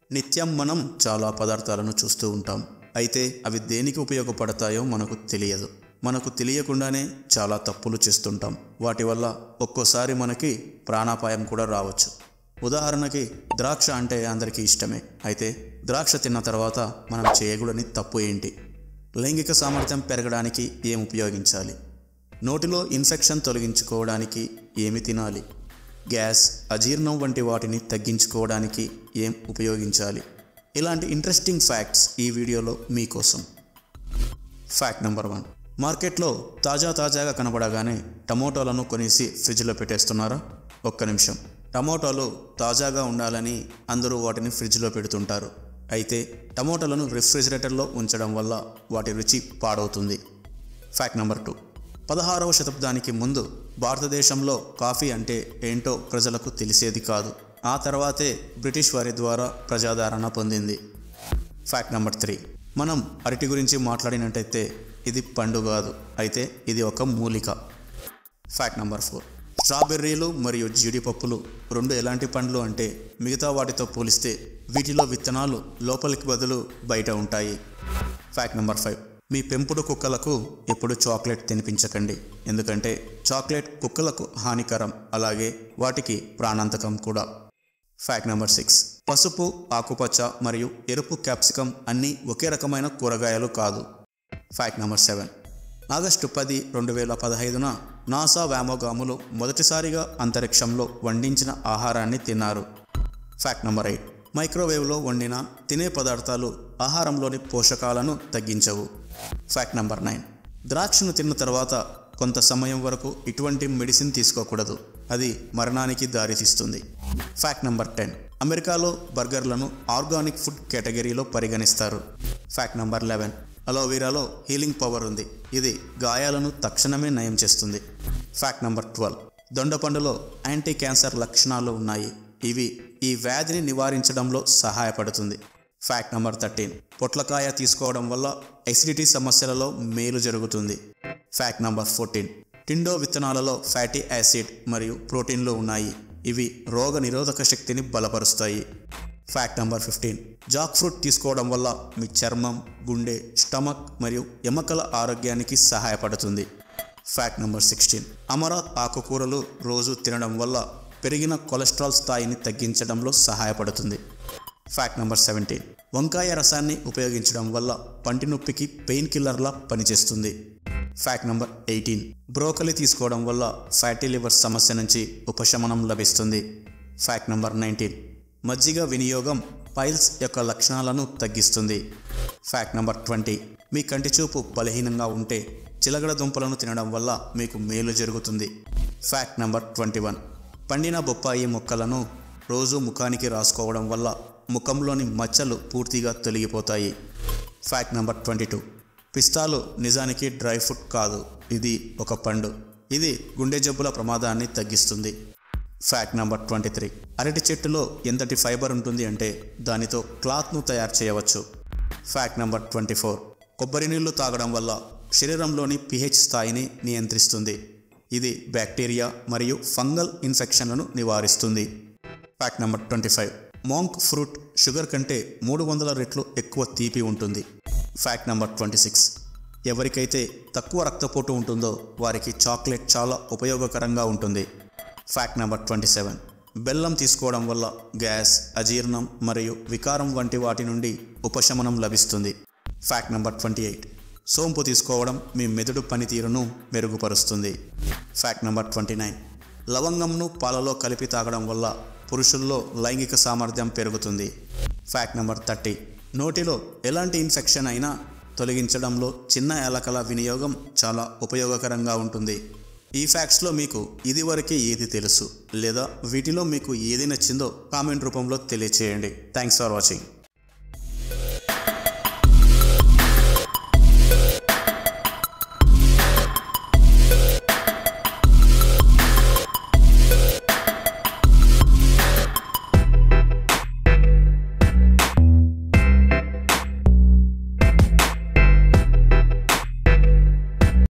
నిత్యం మనం చాలా పదార్థాలను చూస్తూ ఉంటాం అయితే అవి దేనికి ఉపయోగపడతాయో మనకు తెలియదు మనకు తెలియకుండానే చాలా తప్పులు చేస్తుంటాం వాటి వల్ల ఒక్కోసారి మనకి ప్రాణాపాయం కూడా రావచ్చు ఉదాహరణకి ద్రాక్ష అంటే అందరికీ ఇష్టమే అయితే ద్రాక్ష తిన్న తర్వాత మనం చేయకూడని తప్పు ఏంటి లైంగిక సామర్థ్యం పెరగడానికి ఏం ఉపయోగించాలి నోటిలో ఇన్ఫెక్షన్ తొలగించుకోవడానికి ఏమి తినాలి గ్యాస్ అజీర్ణం వంటి వాటిని తగ్గించుకోవడానికి ఏం ఉపయోగించాలి ఇలాంటి ఇంట్రెస్టింగ్ ఫ్యాక్ట్స్ ఈ వీడియోలో మీకోసం ఫ్యాక్ట్ నెంబర్ వన్ మార్కెట్లో తాజా తాజాగా కనబడగానే టమోటాలను కొనేసి ఫ్రిడ్జ్లో పెట్టేస్తున్నారా ఒక్క నిమిషం టమోటాలు తాజాగా ఉండాలని అందరూ వాటిని ఫ్రిడ్జ్లో పెడుతుంటారు అయితే టమోటాలను రిఫ్రిజిరేటర్లో ఉంచడం వల్ల వాటి రుచి పాడవుతుంది ఫ్యాక్ట్ నెంబర్ టూ పదహారవ శతాబ్దానికి ముందు భారతదేశంలో కాఫీ అంటే ఏంటో ప్రజలకు తెలిసేది కాదు ఆ తర్వాతే బ్రిటిష్ వారి ద్వారా ప్రజాదరణ పొందింది ఫ్యాక్ట్ నెంబర్ త్రీ మనం అరటి గురించి మాట్లాడినట్టయితే ఇది పండు కాదు అయితే ఇది ఒక మూలిక ఫ్యాక్ట్ నెంబర్ ఫోర్ స్ట్రాబెర్రీలు మరియు జీడిపప్పులు రెండు ఎలాంటి పండ్లు అంటే మిగతా వాటితో పోలిస్తే వీటిలో విత్తనాలు లోపలికి బదులు బయట ఉంటాయి ఫ్యాక్ట్ నెంబర్ ఫైవ్ మీ పెంపుడు కుక్కలకు ఎప్పుడు చాక్లెట్ తినిపించకండి ఎందుకంటే చాక్లెట్ కుక్కలకు హానికరం అలాగే వాటికి ప్రాణాంతకం కూడా ఫ్యాక్ట్ నెంబర్ సిక్స్ పసుపు ఆకుపచ్చ మరియు ఎరుపు క్యాప్సికం అన్నీ ఒకే రకమైన కూరగాయలు కాదు ఫ్యాక్ట్ నెంబర్ సెవెన్ ఆగస్టు పది రెండు వేల పదహైదున నాసా వ్యామోగాములు మొదటిసారిగా అంతరిక్షంలో వండించిన ఆహారాన్ని తిన్నారు ఫ్యాక్ట్ నెంబర్ ఎయిట్ మైక్రోవేవ్లో వండిన తినే పదార్థాలు ఆహారంలోని పోషకాలను తగ్గించవు ఫ్యాక్ట్ నెంబర్ నైన్ ద్రాక్షను తిన్న తర్వాత కొంత సమయం వరకు ఇటువంటి మెడిసిన్ తీసుకోకూడదు అది మరణానికి దారితీస్తుంది ఫ్యాక్ట్ నెంబర్ టెన్ అమెరికాలో బర్గర్లను ఆర్గానిక్ ఫుడ్ కేటగిరీలో పరిగణిస్తారు ఫ్యాక్ట్ నెంబర్ లెవెన్ అలోవెరాలో హీలింగ్ పవర్ ఉంది ఇది గాయాలను తక్షణమే నయం చేస్తుంది ఫ్యాక్ట్ నెంబర్ ట్వెల్వ్ దొండపండులో యాంటీ క్యాన్సర్ లక్షణాలు ఉన్నాయి ఇవి ఈ వ్యాధిని నివారించడంలో సహాయపడుతుంది ఫ్యాక్ట్ నెంబర్ థర్టీన్ పొట్లకాయ తీసుకోవడం వల్ల ఎసిడిటీ సమస్యలలో మేలు జరుగుతుంది ఫ్యాక్ట్ నెంబర్ ఫోర్టీన్ టిండో విత్తనాలలో ఫ్యాటీ యాసిడ్ మరియు ప్రోటీన్లు ఉన్నాయి ఇవి రోగ నిరోధక శక్తిని బలపరుస్తాయి fact number fifteen jackfruit తీసుకోవడం వల్ల మీ చర్మం గుండె స్టమక్ మరియు ఎముకల ఆరోగ్యానికి సహాయపడుతుంది ఫ్యాక్ట్ నెంబర్ సిక్స్టీన్ అమరాత్ ఆకుకూరలు రోజు తినడం వల్ల పెరిగిన కొలెస్ట్రాల్ స్థాయిని తగ్గించడంలో సహాయపడుతుంది ఫ్యాక్ట్ నెంబర్ సెవెంటీన్ వంకాయ రసాన్ని ఉపయోగించడం వల్ల పంటి నొప్పికి పెయిన్ కిల్లర్లా పనిచేస్తుంది ఫ్యాక్ట్ నెంబర్ ఎయిటీన్ బ్రోకలి తీసుకోవడం వల్ల ఫ్యాటీ లివర్ సమస్య నుంచి ఉపశమనం లభిస్తుంది ఫ్యాక్ట్ నెంబర్ నైన్టీన్ మజ్జిగ వినియోగం పైల్స్ యొక్క లక్షణాలను తగ్గిస్తుంది ఫ్యాక్ట్ నెంబర్ ట్వంటీ మీ కంటి చూపు బలహీనంగా ఉంటే చిలగడ దుంపలను తినడం వల్ల మీకు మేలు జరుగుతుంది ఫ్యాక్ట్ నెంబర్ ట్వంటీ వన్ పండిన బొప్పాయి మొక్కలను రోజు ముఖానికి రాసుకోవడం వల్ల ముఖంలోని మచ్చలు పూర్తిగా తొలగిపోతాయి ఫ్యాక్ట్ నెంబర్ ట్వంటీ టూ పిస్తాలు నిజానికి డ్రై ఫ్రూట్ కాదు ఇది ఒక పండు ఇది గుండె జబ్బుల ప్రమాదాన్ని తగ్గిస్తుంది ఫ్యాక్ట్ నెంబర్ ట్వంటీ త్రీ అరటి చెట్టులో ఎంతటి ఫైబర్ ఉంటుంది అంటే దానితో క్లాత్ను తయారు చేయవచ్చు ఫ్యాక్ట్ నెంబర్ ట్వంటీ ఫోర్ కొబ్బరి నీళ్లు తాగడం వల్ల శరీరంలోని పిహెచ్ స్థాయిని నియంత్రిస్తుంది ఇది బ్యాక్టీరియా మరియు ఫంగల్ ఇన్ఫెక్షన్లను నివారిస్తుంది fact number twenty five monk fruit sugar కంటే మూడు వందల రెట్లు ఎక్కువ తీపి ఉంటుంది ఫ్యాక్ట్ నెంబర్ ట్వంటీ సిక్స్ ఎవరికైతే తక్కువ రక్తపోటు ఉంటుందో వారికి చాక్లెట్ చాలా ఉపయోగకరంగా ఉంటుంది ఫ్యాక్ట్ నెంబర్ ట్వంటీ సెవెన్ బెల్లం తీసుకోవడం వల్ల గ్యాస్ అజీర్ణం మరియు వికారం వంటి వాటి నుండి ఉపశమనం లభిస్తుంది ఫ్యాక్ట్ నెంబర్ ట్వంటీ ఎయిట్ సోంపు తీసుకోవడం మీ మెదడు పనితీరును మెరుగుపరుస్తుంది ఫ్యాక్ట్ నెంబర్ ట్వంటీ నైన్ లవంగంను పాలలో కలిపి తాగడం వల్ల పురుషుల్లో లైంగిక సామర్థ్యం పెరుగుతుంది ఫ్యాక్ట్ నెంబర్ థర్టీ నోటిలో ఎలాంటి ఇన్ఫెక్షన్ అయినా తొలగించడంలో చిన్న ఏలకల వినియోగం చాలా ఉపయోగకరంగా ఉంటుంది ఈ ఫ్యాక్ట్స్లో మీకు ఇదివరకే ఏది తెలుసు లేదా వీటిలో మీకు ఏది నచ్చిందో కామెంట్ రూపంలో తెలియచేయండి థ్యాంక్స్ ఫర్ వాచింగ్